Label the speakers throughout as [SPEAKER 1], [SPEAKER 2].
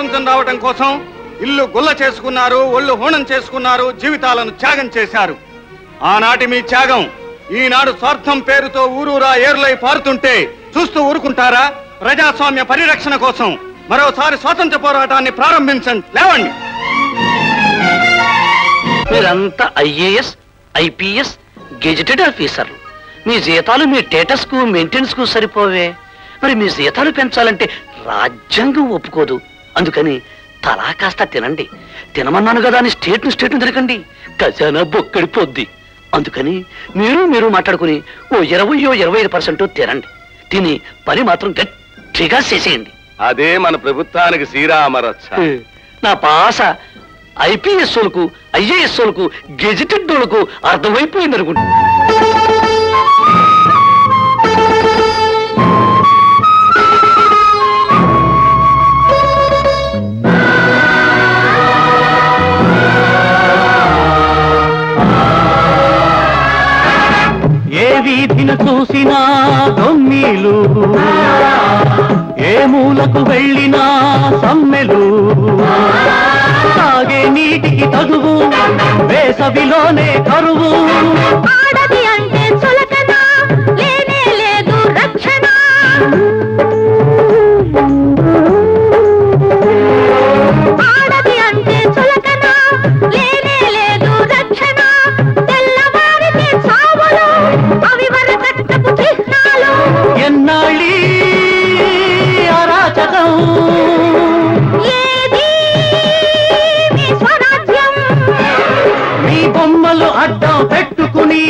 [SPEAKER 1] స్వాతంత్రం రావటం కోసం ఇల్లు గుల్ల చేసుకున్నారు ఒళ్ళు హోణం చేసుకున్నారు జీవితాలను త్యాగం చేశారు ఆనాటి మీ త్యాగం ఈనాడు స్వార్థం పేరుతో ఊరూరా ఏర్లై పారుతుంటే చూస్తూ ఊరుకుంటారా ప్రజాస్వామ్య పరిరక్షణ కోసం మరోసారి స్వాతంత్ర పోరాటాన్ని ప్రారంభించండి లేవండి
[SPEAKER 2] మీరంతా ఐఏఎస్ ఐపీఎస్ గెజిటెడ్ ఆఫీసర్లు మీ జీతాలు మీ స్టేటస్ కు మెయింటెనెన్స్ కు సరిపోవే మరి మీ జీతాలు పెంచాలంటే రాజ్యాంగం ఒప్పుకోదు అందుకని తలా కాస్త తినండి తినమన్నాను కదా అని స్టేట్ ను స్టేట్ ను తినకండి ఖజానా బొక్కడిపోద్ది అందుకని మీరు మీరు మాట్లాడుకుని ఓ ఇరవయో ఇరవై ఐదు పర్సెంట్ తినండి తిని పని మాత్రం గట్టిగా చేసేయండి
[SPEAKER 3] అదే మన ప్రభుత్వానికి శ్రీరామరక్ష
[SPEAKER 2] నా పాస ఐపీఎస్ఓలకు ఐఏఎస్ఓలకు గెజిటెడ్ వాళ్ళకు అర్థమైపోయింది అనుకుంటా
[SPEAKER 4] ఏ వీధిన చూసినా దొమ్మీలు ఏ మూలకు వెళ్ళినా సమ్మెలు తాగే నీటికి తగువు వేసవిలోనే కరువు
[SPEAKER 5] ఆడది అంటే చులకన లేనే లేదు రక్షణ ఆడది అంటే చులకన లేనే లేదు రక్షణ తెల్లవారితే చావులు అవి వరకట్టపు చిహ్నాలు
[SPEAKER 4] ఎన్నాళ్ళీ అరాచకం
[SPEAKER 5] ఏది మీ స్వరాజ్యం
[SPEAKER 4] మీ బొమ్మలు అడ్డం పెట్టుకుని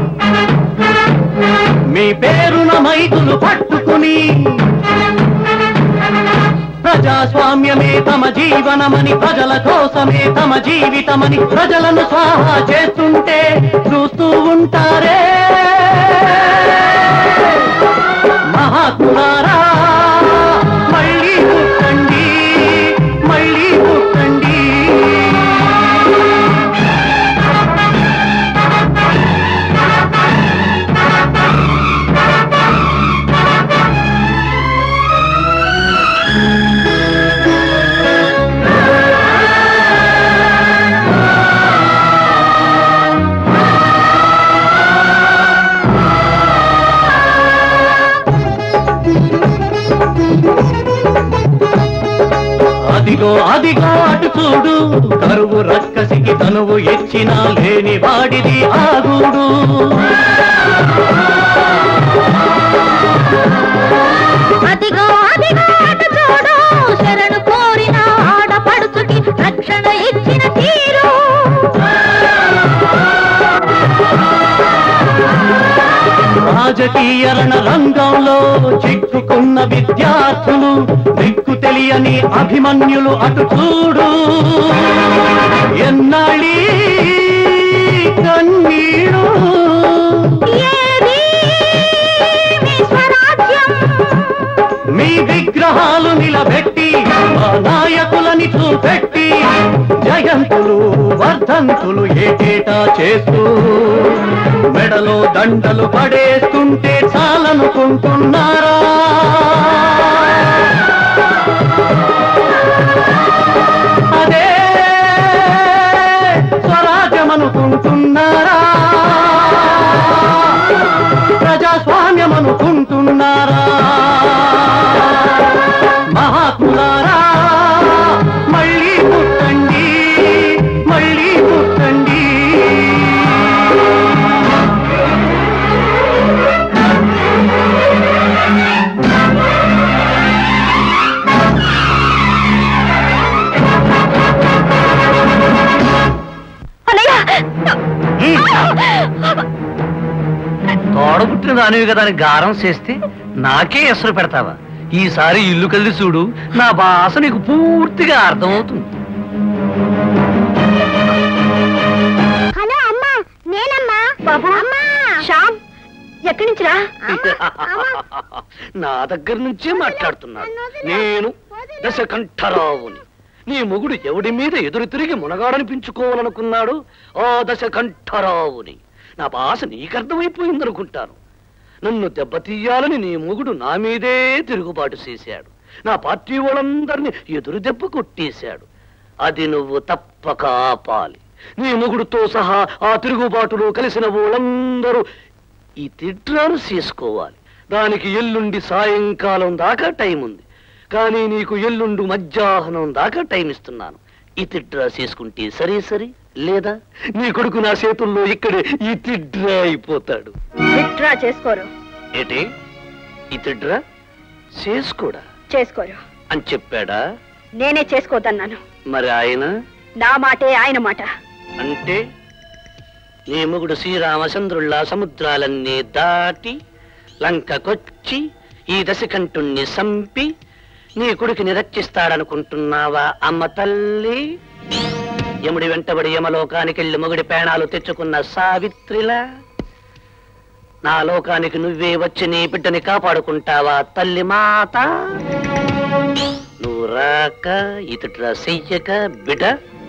[SPEAKER 4] మీ పేరున మైకులు పట్టుకుని ప్రజాస్వామ్యమే తమ జీవనమని ప్రజల కోసమే తమ జీవితమని ప్రజలను స్వాహా చేస్తుంటే చూస్తూ ఉంటారే మహాత్ములారా మళ్ళీ పుట్టండి మళ్ళీ పుట్టండి అదిగో అదిగో అటు చూడు కరువు రక్కసికి తనువు ఎచ్చిన లేని వాడిది ఆగుడు
[SPEAKER 5] అదిగో అదిగో అటు చూడు శరణు కోరిన ఆడపడుచుకి రక్షణ ఇచ్చిన తీరు
[SPEAKER 4] రాజకీయ రణ రంగంలో చిక్కుకున్న విద్యార్థులు దిక్కు తెలియని అభిమన్యులు అటు చూడు ఎన్నాళ్ళీ కన్నీడు
[SPEAKER 5] ఏది మీ స్వరాజ్యం
[SPEAKER 4] మీ విగ్రహాలు నిలబెట్టి మా నాయకులని చూపెట్టి జయంతులు వర్ధంతులు ఏటేటా చేస్తూ మెడలో దండలు పడేస్తుంటే చాలనుకుంటున్నారా అదే స్వరాజ్యం అనుకుంటున్నారా ప్రజాస్వామ్యం అనుకుంటున్నారా మహాత్ములారా మళ్ళీ పుట్టండి మళ్ళీ పుట్టండి
[SPEAKER 2] తోడబుట్టిన దానివి కదా అని గారం చేస్తే నాకే ఎసరు పెడతావా ఈసారి ఇల్లు కలిసి చూడు నా భాష నీకు పూర్తిగా అర్థమవుతుంది
[SPEAKER 5] హలో అమ్మా నేనమ్మా బాబు అమ్మా శ్యామ్ ఎక్కడి నుంచి రా
[SPEAKER 2] నా దగ్గర నుంచే మాట్లాడుతున్నాడు నేను దశకంఠరావుని నీ మొగుడు ఎవడి మీద ఎదురు తిరిగి మునగాడనిపించుకోవాలనుకున్నాడు ఆ దశకంఠరావుని నా భాష నీకర్థమైపోయిందనుకుంటాను నన్ను దెబ్బతీయాలని నీ మొగుడు నా మీదే తిరుగుబాటు చేశాడు నా పార్టీ వాళ్ళందరినీ ఎదురు దెబ్బ కొట్టేశాడు అది నువ్వు తప్పక ఆపాలి నీ మొగుడుతో సహా ఆ తిరుగుబాటులో కలిసిన వాళ్ళందరూ ఈ తిట్రాను చేసుకోవాలి దానికి ఎల్లుండి సాయంకాలం దాకా టైం ఉంది కానీ నీకు ఎల్లుండి మధ్యాహ్నం దాకా టైం ఇస్తున్నాను ఈ తిట్రా చేసుకుంటే సరే సరే లేదా నీ కొడుకు నా చేతుల్లో ఇక్కడే ఈ తిడ్రా అయిపోతాడు
[SPEAKER 5] విత్డ్రా చేసుకోరు
[SPEAKER 2] ఏటి ఈ తిడ్రా చేసుకోడా
[SPEAKER 5] చేసుకోరు
[SPEAKER 2] అని చెప్పాడా
[SPEAKER 5] నేనే చేసుకోదన్నాను
[SPEAKER 2] మరి ఆయన
[SPEAKER 5] నా మాటే ఆయన మాట
[SPEAKER 2] అంటే నీ మొగుడు శ్రీరామచంద్రుళ్ళ సముద్రాలన్నీ దాటి లంకకొచ్చి ఈ దశకంఠుణ్ణి సంపి నీ కొడుకుని రక్షిస్తాడనుకుంటున్నావా అమ్మ తల్లి యముడి వెంటబడి యమలోకానికి వెళ్ళి మొగుడి పేణాలు తెచ్చుకున్న సావిత్రిలా నా లోకానికి నువ్వే వచ్చి నీ బిడ్డని కాపాడుకుంటావా తల్లి మాత నువ్వు రాక ఇతట్రా చెయ్యక బిడ్డ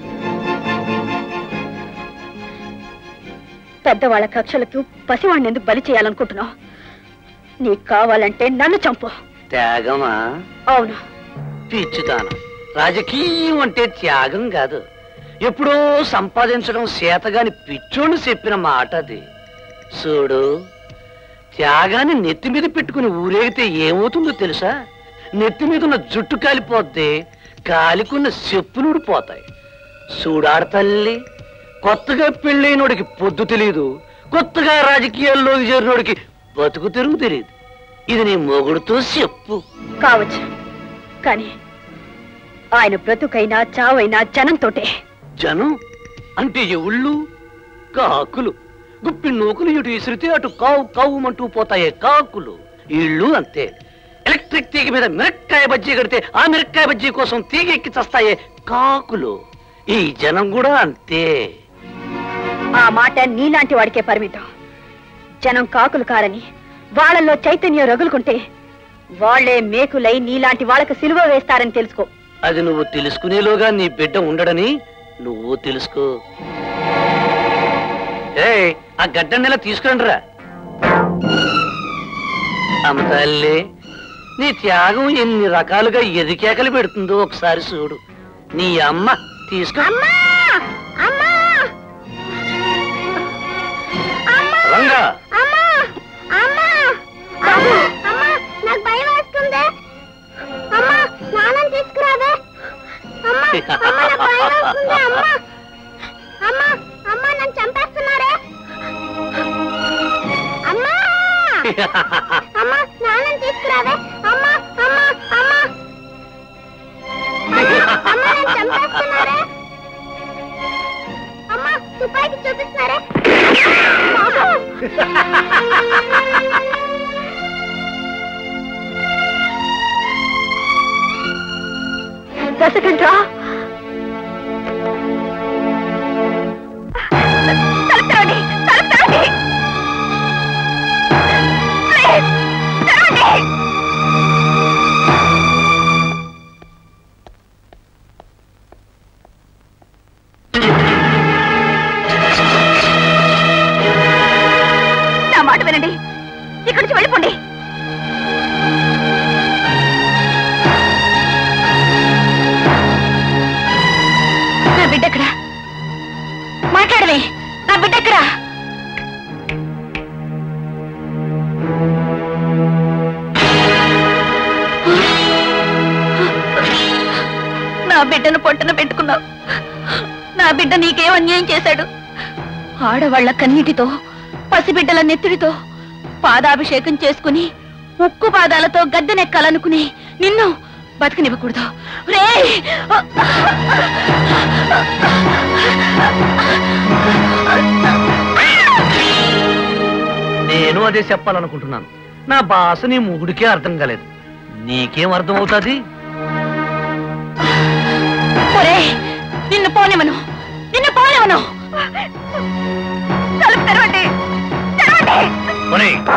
[SPEAKER 5] పెద్దవాళ్ళ కక్షలకు పసివాడిని ఎందుకు బలి చేయాలనుకుంటున్నావు నీకు కావాలంటే నన్ను చంపు
[SPEAKER 2] త్యాగమా
[SPEAKER 5] అవును
[SPEAKER 2] పిచ్చిదానం రాజకీయం అంటే త్యాగం కాదు ఎప్పుడో సంపాదించడం చేతగాని పిచ్చోళ్ళు చెప్పిన మాట అది చూడు త్యాగాన్ని నెత్తి మీద పెట్టుకుని ఊరేగితే ఏమవుతుందో తెలుసా నెత్తి మీద ఉన్న జుట్టు కాలిపోద్ది కాలికున్న చెప్పులు ఊడిపోతాయి చూడాడ తల్లి కొత్తగా పెళ్ళైనోడికి పొద్దు తెలియదు కొత్తగా రాజకీయాల్లోకి చేరినోడికి బతుకు తెరుగు తెలియదు ఇది నీ మొగుడుతో చెప్పు
[SPEAKER 5] కావచ్చు కానీ ఆయన బ్రతుకైనా చావైనా జనంతోటే
[SPEAKER 2] జనం అంటే ఎవళ్ళు కాకులు గుప్పి నూకులు ఇటు విసిరితే అటు కావు కావుమంటూ పోతాయే కాకులు ఇళ్ళు అంతే ఎలక్ట్రిక్ తీగ మీద మిరక్కాయ బజ్జీ కడితే ఆ మిరక్కాయ బజ్జీ కోసం తీగ ఎక్కి చస్తాయే కాకులు ఈ జనం కూడా అంతే
[SPEAKER 5] ఆ మాట నీలాంటి వాడికే పరిమితం జనం కాకులు కారని వాళ్ళల్లో చైతన్యం రగులుకుంటే వాళ్లే మేకులై నీలాంటి వాళ్ళకు సిలువ వేస్తారని తెలుసుకో
[SPEAKER 2] అది నువ్వు తెలుసుకునేలోగా నీ బిడ్డ ఉండడని నువ్వు తెలుసుకో ఏయ్ ఆ గడ్డ నెల తీసుకురండిరా అమ్మ తల్లి నీ త్యాగం ఎన్ని రకాలుగా ఎదికేకలు పెడుతుందో ఒకసారి చూడు నీ అమ్మ తీసుకో
[SPEAKER 5] అమ్మా అమ్మా
[SPEAKER 2] రంగా
[SPEAKER 5] అమ్మా అమ్మా బాబు అమ్మా నాకు భయం వేస్తుంది అమ్మా స్నానం తీసుకురావే అమ్మా అమ్మా నాకు భయం వేస్తుంది అమ్మా అమ్మా అమ్మా నన్ను చంపేస్తున్నారే అమ్మా అమ్మా స్నానం తీసుకురావే అమ్మా అమ్మా అమ్మా అమ్మా నన్ను చంపేస్తున్నారే అమ్మా తుపాకి చూపిస్తున్నారే బాబు దశకంట్రా తలుపుతారండి తలుపుతారండి ప్లీజ్ తెరవండి నా మాట వినండి ఇక్కడి నుంచి వెళ్ళిపోండి నా బిడ్డెక్కడా మాట్లాడవే నా బిడ్డెక్కడా నా బిడ్డను పొట్టన పెట్టుకున్నావు నా బిడ్డ నీకేం అన్యాయం చేశాడు ఆడవాళ్ల కన్నీటితో పసిబిడ్డల నెత్తుడితో పాదాభిషేకం చేసుకుని ఉక్కు పాదాలతో గద్దెనెక్కాలనుకుని నిన్ను బతికనివ్వకూడదు రే
[SPEAKER 2] నేను అదే చెప్పాలనుకుంటున్నాను నా భాష నీ ముగుడికే అర్థం కాలేదు నీకేం అర్థం అవుతుంది
[SPEAKER 5] ఒరే నిన్ను పోనివను నిన్ను పోనివను తలుపు తెరవండి తెరవండి